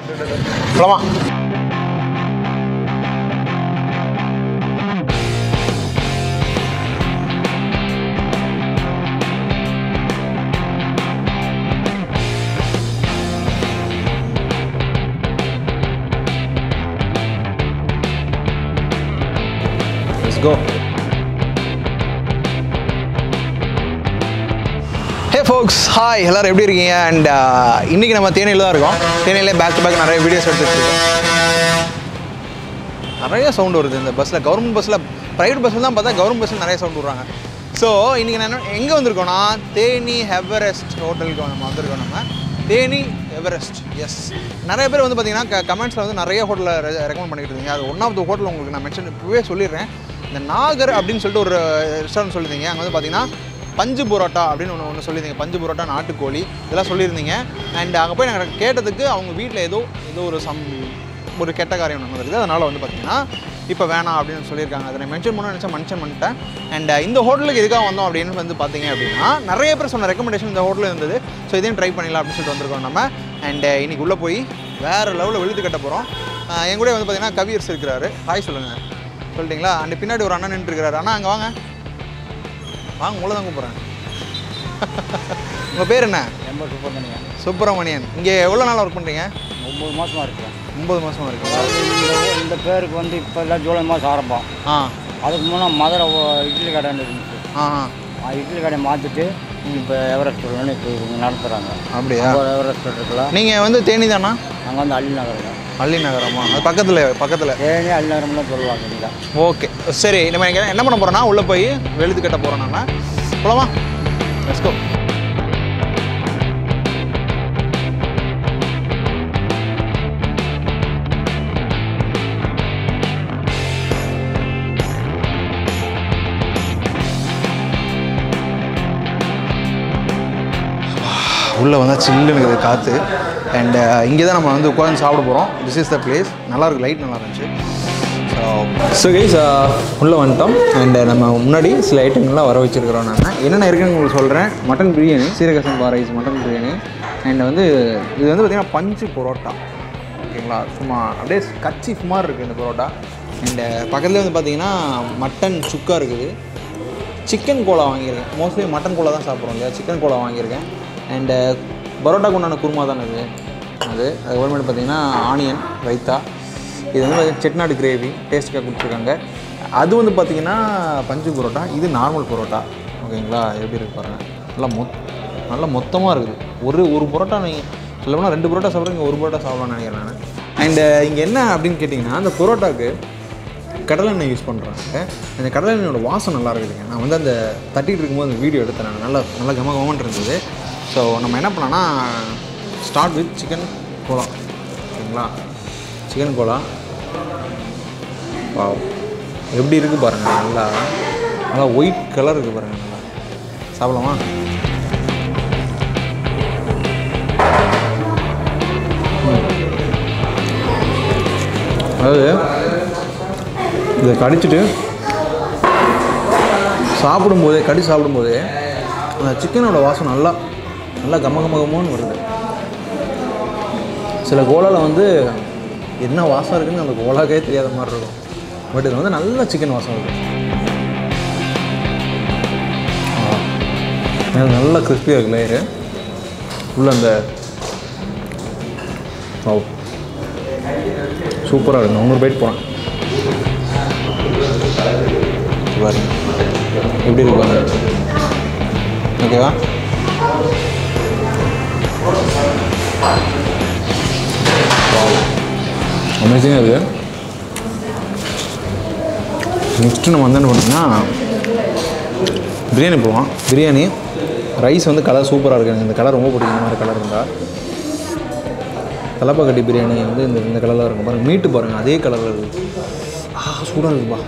போலாமா Let's go. Hey forks hi எல்லாரும் எப்படி இருக்கீங்க அண்ட் இன்றைக்கி நம்ம தேனியில் தான் இருக்கோம் தேனியிலே பேக் டு பேக் நிறைய வீடியோஸ் எடுத்துட்டு இருக்கோம் நிறைய சவுண்ட் வருது இந்த பஸ்ஸில் கவர்மெண்ட் பஸ்ஸில் ப்ரைவேட் பஸ்ஸில் தான் பார்த்தா கவர்மெண்ட் பஸ்ஸில் நிறைய சவுண்ட் விட்றாங்க ஸோ இன்றைக்கி நான் எங்கே வந்திருக்கோம்னா தேனி ஹெவரெஸ்ட் ஹோட்டலுக்கு நம்ம வந்திருக்கோம் நம்ம தேனி எவரெஸ்ட் எஸ் நிறைய பேர் வந்து பார்த்தீங்கன்னா க கமெண்ட்ஸில் வந்து நிறைய ஹோட்டலில் ரெக்கமெண்ட் பண்ணிட்டு இருக்கீங்க அது ஒன் ஆஃப் த ஹோட்டல் உங்களுக்கு நான் மென்ஷன் இப்போவே சொல்லிடுறேன் இந்த நாகர் அப்படின்னு சொல்லிட்டு ஒரு ரெஸ்டாரண்ட் சொல்லியிருந்தீங்க அங்கே வந்து பார்த்தீங்கன்னா பஞ்சு புரோட்டா அப்படின்னு ஒன்று ஒன்று சொல்லியிருந்தீங்க பஞ்சு புரோட்டா நாட்டுக்கோழி இதெல்லாம் சொல்லியிருந்தீங்க அண்ட் அங்கே போய் நாங்கள் கேட்டதுக்கு அவங்க வீட்டில் ஏதோ ஏதோ ஒரு சம் ஒரு கெட்ட காரியம் நடந்திருக்குது அதனால் வந்து பார்த்தீங்கன்னா இப்போ வேணாம் அப்படின்னு சொல்லியிருக்காங்க அதை நான் மென்ஷன் பண்ண நினச்சா மென்ஷன் பண்ணிட்டேன் அண்ட் இந்த ஹோட்டலுக்கு எதுக்காக வந்தோம் அப்படின்னு வந்து பார்த்தீங்க அப்படின்னா நிறைய பேர் சொன்ன ரெக்கமெண்டேஷன் இந்த ஹோட்டலில் இருந்தது ஸோ இதையும் ட்ரை பண்ணிடலாம் அப்படின்னு சொல்லிட்டு வந்திருக்கோம் நம்ம அண்ட் இன்னைக்கு உள்ளே போய் வேறு லெவலில் வெளுத்து கட்ட போகிறோம் என் கூட வந்து பார்த்தீங்கன்னா கவியர்ஸ் இருக்கிறாரு ஹாய் சொல்லுங்கள் சொல்லிட்டீங்களா அண்ட் பின்னாடி ஒரு அண்ணன் நின்றுருக்கிறாரு அண்ணா அங்கே வாங்க வாங்க உங்களை தான் கூப்பிட்றேன் உங்கள் பேர் என்ன ரொம்ப சுப்பிரமணியம் சுப்பிரமணியன் இங்கே எவ்வளோ நாள் ஒர்க் பண்ணுறீங்க ஒம்பது மாதமாக இருக்கேன் ஒம்பது மாதமாக இருக்கு அதாவது இந்த இந்த பேருக்கு வந்து இப்போ எல்லாம் ஜூலை மாதம் ஆரம்பம் ஆ அதுக்கு முன்னே மதுரை ஒ- இட்லி கடை இருந்துச்சு ஆ ஆ ஆ, இட்லி கடை மாற்றிட்டு இப்போ எவரெஸ்ட் ஒன்று இப்போ இவங்க நடத்துகிறாங்க அப்படியா அப்போ எவரெஸ்ட் இருக்குல்ல நீங்கள் வந்து தேனி தானா அங்கே வந்து அள்ளி நகரம் அள்ளி நகரமா அது பக்கத்தில் பக்கத்தில் தேனி அள்ளி நகரம்லாம் சொல்லுவாங்க இங்கே ஓகே சரி நம்ம இங்க என்ன பண்ண போகிறோம்னா உள்ளே போய் வெளுத்து கட்ட போகிறோம் நம்ம போலாமா லெட்ஸ் கோ உள்ளே வந்தால் சில்லுன்னு இருக்குது காற்று அண்ட் இங்கே தான் நம்ம வந்து உட்காந்து சாப்பிட போகிறோம் திஸ் இஸ் த பிளேஸ் நல்லா இருக்கு லைட் நல்லா இருந்துச்சு ஸோ ஸோ கைஸ் உள்ளே வந்துட்டோம் அண்ட் நம்ம முன்னாடி சில ஐட்டங்கள்லாம் வர வச்சுருக்கிறோம் நான் என்னென்ன இருக்குன்னு உங்களுக்கு சொல்கிறேன் மட்டன் பிரியாணி சீரகசம் ரைஸ் மட்டன் பிரியாணி அண்ட் வந்து இது வந்து பார்த்திங்கன்னா பஞ்சு பரோட்டா ஓகேங்களா சும்மா அப்படியே கச்சி சுமார் இருக்குது இந்த பரோட்டா அண்டு பக்கத்துலேயே வந்து பார்த்தீங்கன்னா மட்டன் சுக்கா இருக்குது சிக்கன் கோலா வாங்கியிருக்கேன் மோஸ்ட்லி மட்டன் கோலா தான் சாப்பிட்றோம் இல்லையா சிக்கன் கோலா வாங்கியிருக்கேன் அண்டு பரோட்டாக்கு உண்டான குருமா தானே இது அது அதுக்கப்புறமேட்டு பார்த்தீங்கன்னா ஆனியன் ரைத்தா இது வந்து செட்நாடு கிரேவி டேஸ்ட்டுக்காக கொடுத்துருக்காங்க அது வந்து பார்த்தீங்கன்னா பஞ்சு பரோட்டா இது நார்மல் பரோட்டா ஓகேங்களா எப்படி இருக்கு பாருங்க நல்லா மொத் நல்லா மொத்தமாக இருக்குது ஒரு ஒரு பரோட்டா நீங்கள் சொல்லப்போனால் ரெண்டு பரோட்டா சாப்பிட்றீங்க ஒரு பரோட்டா சாப்பிடலாம்னு நினைக்கிறேன் நான் அண்டு இங்கே என்ன அப்படின்னு கேட்டிங்கன்னா அந்த பரோட்டாக்கு கடலெண்ணெய் யூஸ் பண்ணுறாங்க அந்த கடலெண்ணெயோட வாசம் நல்லா இருக்குதுங்க நான் வந்து அந்த தட்டிட்டு இருக்கும்போது அந்த வீடியோ எடுத்தேன் நான் நல்லா நல்லா கம கமன்னு இருந்தது ஸோ நம்ம என்ன பண்ணோன்னா ஸ்டார்ட் வித் சிக்கன் கோலா ஓகேங்களா சிக்கன் கோலா வாவ் எப்படி இருக்குது பாருங்கள் நல்லா நல்லா ஒயிட் கலர் இருக்குது பாருங்கள் நல்லா சாப்பிடலாமா அதாவது இதை கடிச்சிட்டு சாப்பிடும்போதே கடி சாப்பிடும்போதே அந்த சிக்கனோட வாசம் நல்லா நல்லா கம கம கமன்னு வருது சில கோலாவில் வந்து என்ன வாசம் இருக்குன்னு அந்த கோலாக்கே தெரியாத மாதிரி இருக்கும் பட் இது வந்து நல்ல சிக்கன் வாசம் இருக்கும் ஆ. மேல நல்லா கிறிஸ்பியாக இருக்கு லேயரு உள்ள அந்த ஓ சூப்பராக இருக்கும் நூறு பைட் போகிறேன் பாருங்க எப்படி இருக்கு பாருங்க ஓகேவா அமேசிங்காக இருக்குது நெக்ஸ்ட்டு நம்ம வந்து என்ன பண்ணோம்னா பிரியாணி போவோம் பிரியாணி ரைஸ் வந்து கலர் சூப்பராக இருக்குது எனக்கு இந்த கலர் ரொம்ப பிடிக்கும் இந்த மாதிரி கலர் இருந்தால் தலப்பாக்கட்டி பிரியாணி வந்து இந்த இந்த கலரில் இருக்கும் பாருங்கள் மீட்டு பாருங்கள் அதே கலரில் இருக்குது ஆ சூடாக இருக்குப்பா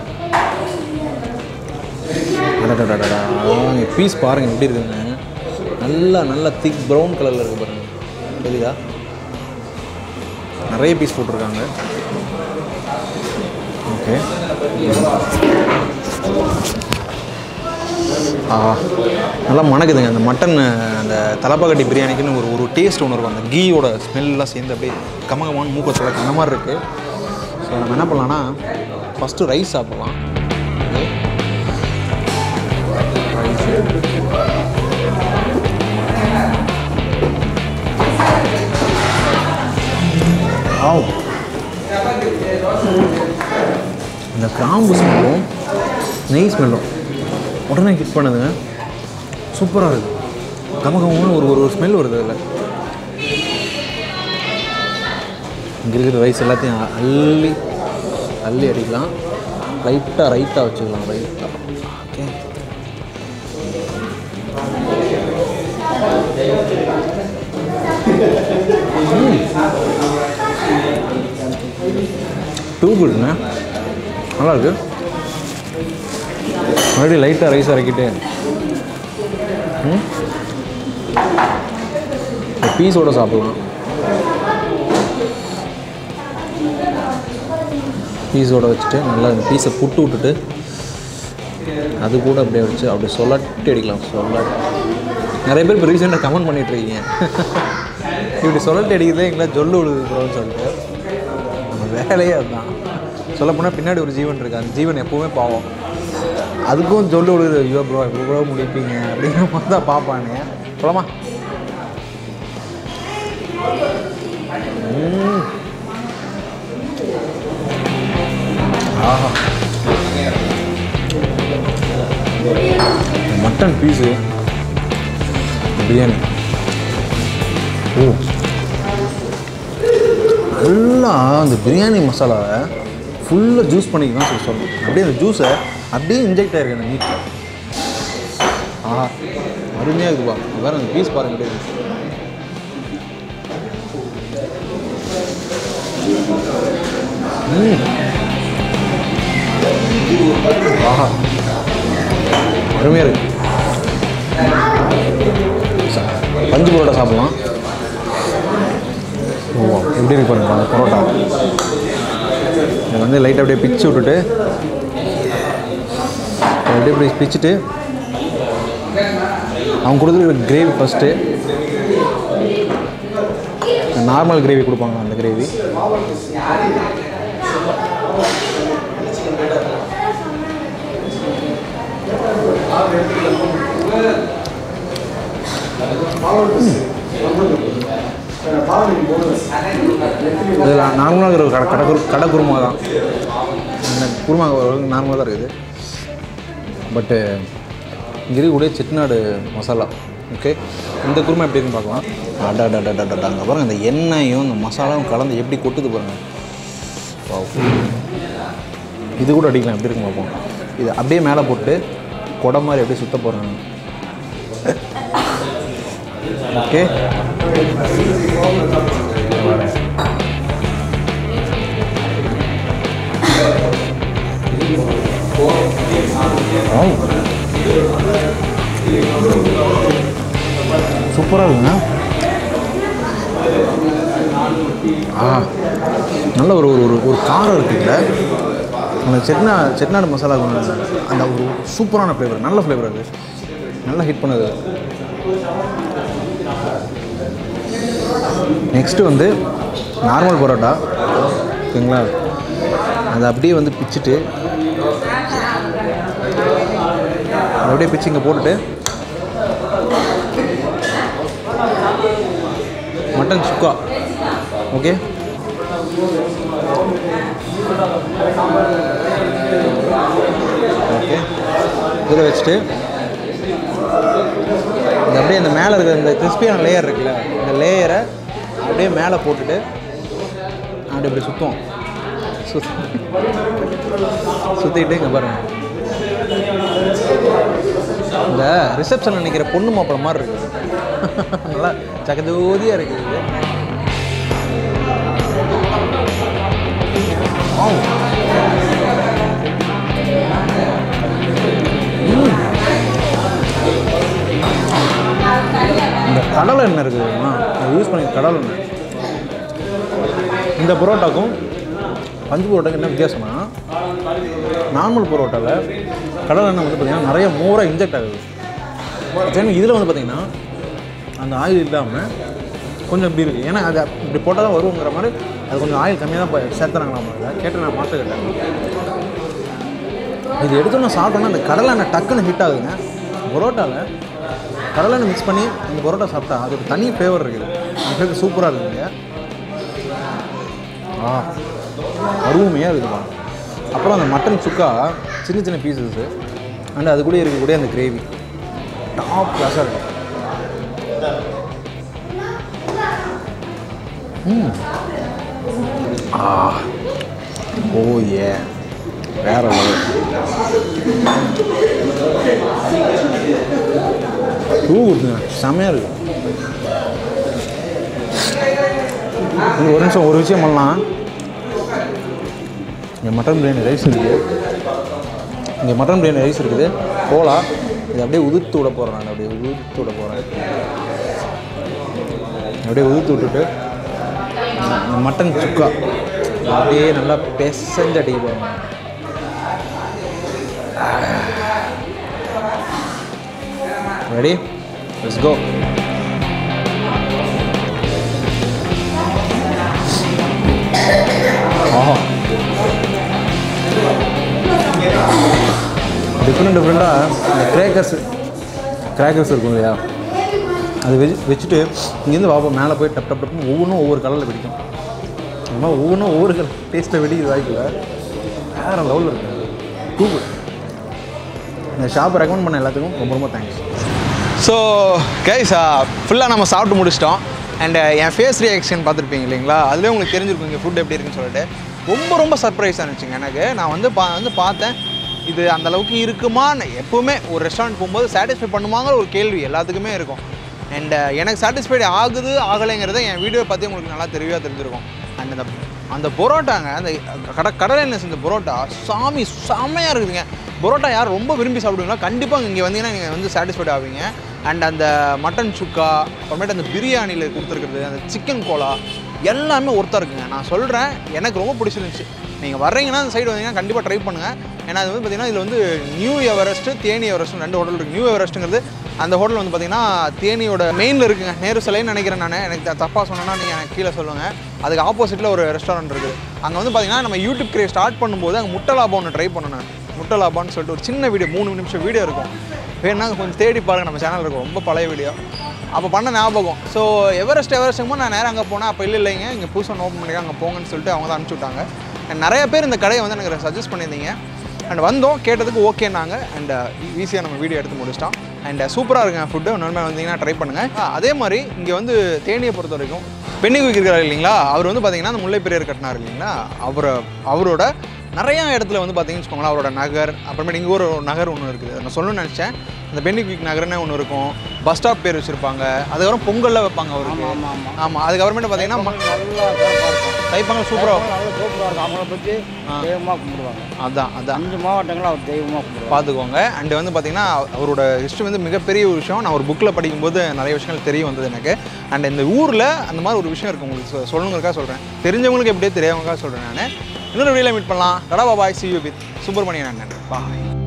அடடடடா பீஸ் பாருங்கள் எப்படி இருக்குங்க நல்லா நல்லா திக் ப்ரௌன் கலரில் இருக்குது பாருங்கள் தெரியுதா நிறைய பீஸ் போட்டிருக்காங்க ஓகே ஆஹா நல்லா மணக்குதுங்க அந்த மட்டன் அந்த தலப்பாக்கட்டி பிரியாணிக்குன்னு ஒரு ஒரு டேஸ்ட் ஒன்று இருக்கும் அந்த கீயோட ஸ்மெல்லாம் சேர்ந்து அப்படியே கமகமான மூக்கத்தில் அந்த மாதிரி இருக்குது ஸோ நம்ம என்ன பண்ணலாம்னா ஃபஸ்ட்டு ரைஸ் சாப்பிட்லாம் ஆவ் இந்த கிராம்பு ஸ்மெல்லும் நெய் ஸ்மெல்லும் உடனே ஹிட் பண்ணுதுங்க சூப்பராக இருக்குது கமகமான ஒரு ஒரு ஸ்மெல் வருது அதில் இங்கே இருக்கிற ரைஸ் எல்லாத்தையும் அள்ளி அள்ளி அடிக்கலாம் லைட்டாக ரைட்டாக வச்சுக்கலாம் ரைட்டாக ஓகே டூ குட்ண்ணே நல்லா இருக்கு மறுபடியும் லைட்டாக ரைஸ் இறக்கிட்டு ம் பீஸோட சாப்பிட்லாம் பீஸோட வச்சுட்டு நல்லா இந்த பீஸை புட்டு விட்டுட்டு அது கூட அப்படியே வச்சு அப்படியே சொல்லட்டி அடிக்கலாம் சொல்லட் நிறைய பேர் இப்போ ரீசெண்டாக கமெண்ட் பண்ணிட்டு இருக்கீங்க இப்படி சொல்லட்டி அடிக்கிறதே எங்களை ஜொல்லு விழுதுன்னு சொல்லிட்டு நம்ம வேலையே அதுதான் சொல்லப்போனால் பின்னாடி ஒரு ஜீவன் இருக்கு அந்த ஜீவன் எப்போவுமே பாவம் அதுக்கும் ஜொல்லு விழுது ஐயோ ப்ரோ இப்போ கூட முடிப்பீங்க அப்படிங்கிற மாதிரி தான் பார்ப்பானே போலாமா ம். ஆஹா மட்டன் பீஸு பிரியாணி ஓ நல்லா அந்த பிரியாணி மசாலாவை ஃபுல்லாக ஜூஸ் பண்ணிக்க தான் சொல்லி சொல்லணும் அப்படியே அந்த ஜூஸை அப்படியே இன்ஜெக்ட் ஆயிருக்கு அந்த மீட்டில் ஆஹா அருமையாக இருக்குப்பா வேறு அந்த பீஸ் பாருங்க அப்படியே இருக்கு. ம் ஆஹா அருமையாக இருக்கு ச- பஞ்சு பரோட்டா சாப்பிடலாம் ஓ எப்படி இருக்கு பாருங்க அந்த பரோட்டா இதை வந்து லைட்டாக அப்படியே பிச்சு விட்டுட்டு இதை அப்படியே இப்படி பிச்சுட்டு அவங்க கொடுத்துருக்க கிரேவி ஃபஸ்ட்டு நார்மல் கிரேவி கொடுப்பாங்க அந்த கிரேவி இதில் நார்மலாக இருக்கிற கடை கடை குரு கடை குருமா தான் இந்த குருமா நார்மலாக தான் இருக்குது பட்டு இங்கே இருக்கக்கூடிய செட்டிநாடு மசாலா ஓகே இந்த குருமா எப்படி இருக்குன்னு பார்க்கலாம் அடா அடா அடா அடா அங்கே பாருங்கள் இந்த எண்ணெயும் இந்த மசாலாவும் கலந்து எப்படி கொட்டுது பாருங்கள் Wow. இது கூட அடிக்கலாம் எப்படி இருக்குன்னு பார்ப்போம் இது அப்படியே மேலே போட்டு குடை மாதிரி அப்படியே சுத்த போகிறாங்க ஓகே சூப்பராக இருக்குங்க ஆ நல்ல ஒரு ஒரு ஒரு- ஒரு காரம் இருக்குல்ல அந்த செட்னா செட்நாடு மசாலா அந்த ஒரு சூப்பரான ஃப்ளேவர் நல்ல ஃப்ளேவர் அது நல்லா ஹிட் பண்ணுது நெக்ஸ்ட்டு வந்து நார்மல் பரோட்டா ஓகேங்களா அதை அப்படியே வந்து பிச்சுட்டு அதை அப்படியே பிச்சு இங்கே போட்டுட்டு மட்டன் சுக்கா ஓகே ஓகே இதில் வச்சுட்டு இந்த அப்படியே இந்த மேலே இருக்கிற இந்த கிறிஸ்பியான லேயர் இருக்குல்ல இந்த லேயரை அப்படியே மேலே போட்டுட்டு அப்படி இப்படி சுற்றுவோம் சுத் சுற்றிட்டு இங்கே பாருங்க இந்த ரிசப்ஷனில் நிற்கிற பொண்ணு மாப்பிள மாதிரி இருக்குது நல்லா ஜகஜோதியாக இருக்குது இது. Wow. ம். இந்த கடலை எண்ணெய் இருக்குது தெரியுமா அது யூஸ் பண்ணி கடலை எண்ணெய் இந்த பரோட்டாக்கும் பஞ்சு பரோட்டாக்கும் என்ன வித்தியாசம்னா நார்மல் பரோட்டாவில் கடலை எண்ணெய் வந்து பார்த்திங்கன்னா நிறைய மோராக இன்ஜெக்ட் ஆகுது சரி இதில் வந்து பார்த்திங்கன்னா அந்த ஆயில் இல்லாமல் கொஞ்சம் இப்படி இருக்குது ஏன்னா அது இப்படி போட்டால் தான் வருங்கிற மாதிரி அது கொஞ்சம் ஆயில் கம்மியாக தான் இப்போ சேர்த்துறாங்களாம் அதில் கேட்டு நான் மாற்ற கேட்டேன் இது எடுத்தோன்னு சாப்பிட்டோன்னா அந்த கடலை எண்ணெய் டக்குன்னு ஹிட் ஆகுதுங்க பரோட்டாவில் கடலை எண்ணெய் மிக்ஸ் பண்ணி அந்த பரோட்டா சாப்பிட்டா அது ஒரு தனி ஃப்ளேவர் இருக்குது அந்த ஃப்ளேவர் சூப்பராக இருக்குங்க ஆ அருமையாக இருக்குதுப்பா அப்புறம் அந்த மட்டன் சுக்கா சின்ன சின்ன பீசஸ்ஸு அண்ட் அது கூட இருக்கக்கூடிய அந்த கிரேவி டாப் கிளாஸாக இருக்கும் ம் ஆ ஓ ஏ வேற லெவல் பூ கொடுத்துங்க செமையாக இருக்கு இங்க ஒரு நிமிஷம் ஒரு விஷயம் பண்ணலாம் இங்கே மட்டன் பிரியாணி ரைஸ் இருக்குது இங்கே மட்டன் பிரியாணி ரைஸ் இருக்குது கோலா இதை அப்படியே உதிர்த்து விட போகிறேன் நான் அப்படியே உதிர்த்து விட போகிறேன் அப்படியே உதிர்த்து விட்டுட்டு இந்த மட்டன் சுக்கா இதை அப்படியே நல்லா பெசஞ்சு அடிக்க போகிறேன் ரெடி லெட்ஸ் கோ ஆஹா டிஃப்ரெண்ட் டிஃப்ரெண்ட்டாக இந்த கிரேக்கர்ஸ் கிரேக்கர்ஸ் இருக்கும் இல்லையா அது வெச்சு வச்சுட்டு இங்கேருந்து பார்ப்போம் மேலே போய் டப் டப் டப்னு ஒவ்வொன்றும் ஒவ்வொரு கலரில் வெடிக்கும் இந்த மாதிரி ஒவ்வொன்றும் ஒவ்வொரு கலர் டேஸ்ட்டில் வெடிக்குது வாய்ப்பில் வேறு லெவலில் இருக்குது டூ இந்த ஷாப்பை ரெக்கமெண்ட் பண்ண எல்லாத்துக்கும் ரொம்ப ரொம்ப தேங்க்ஸ் ஸோ கைஸ் ஃபுல்லாக நம்ம சாப்பிட்டு முடிச்சிட்டோம் அண்ட் என் ஃபேஸ் ரியாக்ஷன் பார்த்துருப்பீங்க இல்லைங்களா அதுலேயே உங்களுக்கு தெரிஞ்சிருக்கும் இங்கே ஃபுட் எப்படி இருக்குன்னு சொல்லிட்டு ரொம்ப ரொம்ப சர்ப்ரைஸாக இருந்துச்சுங்க எனக்கு நான் வந்து பா வந்து பார்த்தேன் இது அந்த அளவுக்கு இருக்குமா நான் எப்போவுமே ஒரு ரெஸ்டாரண்ட் போகும்போது சாட்டிஸ்ஃபை பண்ணுவாங்கிற ஒரு கேள்வி எல்லாத்துக்குமே இருக்கும் அண்ட் எனக்கு சாட்டிஸ்ஃபைடு ஆகுது ஆகலைங்கிறத என் வீடியோ பார்த்து உங்களுக்கு நல்லா தெளிவாக தெரிஞ்சிருக்கும் அண்ட் அந்த அந்த பரோட்டாங்க அந்த கடை கடலை எண்ணெய் செஞ்ச பரோட்டா சாமி செம்மையாக இருக்குதுங்க பரோட்டா யார் ரொம்ப விரும்பி சாப்பிடுவீங்களோ கண்டிப்பாக இங்கே வந்தீங்கன்னா நீங்கள் வந்து சாட்டிஸ்ஃபைட் ஆவீங்க அண்ட் அந்த மட்டன் சுக்கா அப்புறமேட்டு அந்த பிரியாணியில் கொடுத்துருக்குறது அந்த சிக்கன் கோலா எல்லாமே ஒருத்தா இருக்குங்க நான் சொல்கிறேன் எனக்கு ரொம்ப பிடிச்சிருந்துச்சு நீங்கள் வர்றீங்கன்னா அந்த சைடு வந்தீங்கன்னா கண்டிப்பாக ட்ரை பண்ணுங்கள் ஏன்னா அது வந்து பார்த்தீங்கன்னா இதில் வந்து நியூ எவரெஸ்ட்டு தேனி எவரெஸ்ட் ரெண்டு ஹோட்டல் இருக்குது நியூ எவரெஸ்ட்டுங்கிறது அந்த ஹோட்டல் வந்து பார்த்தீங்கன்னா தேனியோட மெயினில் இருக்குங்க நேரு சிலைன்னு நினைக்கிறேன் நான் எனக்கு த- தப்பா சொன்னேன்னா நீங்கள் எனக்கு கீழே சொல்லுங்கள் அதுக்கு ஆப்போசிட்டில் ஒரு ரெஸ்டாரண்ட் இருக்குது அங்கே வந்து பார்த்தீங்கன்னா நம்ம யூடியூப் கிரே ஸ்டார்ட் பண்ணும்போது அங்கே முட்டை லாபம் ஒன்று ட்ரை பண்ணேன் முட்டை லாபான்னு சொல்லிட்டு ஒரு சின்ன வீடியோ மூணு நிமிஷம் வீடியோ இருக்கும் வேணா கொஞ்சம் தேடி பாருங்க நம்ம சேனல் இருக்கும் ரொம்ப பழைய வீடியோ அப்போ பண்ண ஞாபகம் ஸோ எவரெஸ்ட் எவரெஸ்ட்டுக்கும் நான் நேரம் அங்கே போனேன் அப்போ இல்லை இல்லைங்க இங்கே புதுசாக ஓப்பன் பண்ணிருக்காங்க அங்கே போங்கன்னு சொல்லிட்டு அவங்க தான் அனுப்பிச்சி விட்டாங்க And நிறைய பேர் இந்த கடையை வந்து எனக்கு சஜஸ்ட் பண்ணியிருந்தீங்க அண்ட் வந்தோம் கேட்டதுக்கு ஓகேனாங்க அண்ட் ஈஸியாக நம்ம வீடியோ எடுத்து முடிச்சிட்டோம் அண்ட் சூப்பராக இருக்குங்க ஃபுட்டு இன்னொரு வந்தீங்கன்னா ட்ரை பண்ணுங்கள் அதே மாதிரி இங்கே வந்து தேனியை பொறுத்த வரைக்கும் பெண்ணி குயிக் இருக்கிறார் இல்லைங்களா அவர் வந்து பார்த்தீங்கன்னா அந்த முல்லை பெரியார் கட்டினார் இல்லைங்களா அவரை அவரோட நிறையா இடத்துல வந்து பார்த்தீங்கன்னு வச்சுக்கோங்களேன் அவரோட நகர் அப்புறமேட்டு இங்கே ஒரு நகர் ஒன்று இருக்குது அதை நான் சொல்லணும்னு நினச்சேன் அந்த பென்னி குயிக் நகர்னே ஒன்று இருக்கும் பஸ் ஸ்டாப் பேர் வச்சுருப்பாங்க அதுக்கப்புறம் பொங்கலில் வைப்பாங்க அவருக்கு ஆமாம் ஆமாம் ஆமாம் அதுக்கப்புறமேட்டு பார்த்தீங்கன்னா ம- நல்லா சிறப்பாக இருக்கும் தைப்பொங்கல் சூப்பராக நல்லா சூப்பராக இருக்கும் அவங்கள பற்றி தெய்வமாக கும்பிடுவாங்க அதான் அதான் அஞ்சு மாவட்டங்களும் அவர் தெய்வமாக கும்பிடுவாங்க பார்த்துக்கோங்க அண்ட் வந்து பார்த்தீங்கன்னா அவரோட ஹிஸ்ட்ரி வந்து மிகப்பெரிய ஒரு விஷயம் நான் ஒரு புக்கில் படிக்கும்போது நிறைய விஷயங்கள் தெரிய வந்தது எனக்கு அண்ட் இந்த ஊரில் அந்த மாதிரி ஒரு விஷயம் இருக்குது உங்களுக்கு சொ- சொல்லணுங்கிறக்கா சொல்கிறேன் தெரிஞ்சவங்களுக்கு எப்படியே தெரியாதவங்களுக்காக சொல்கிறேன் நான் இன்னொரு வீடியோவில் மீட் பண்ணலாம் ta ta bye bye see you with Subramanian அண்ணன் பாய்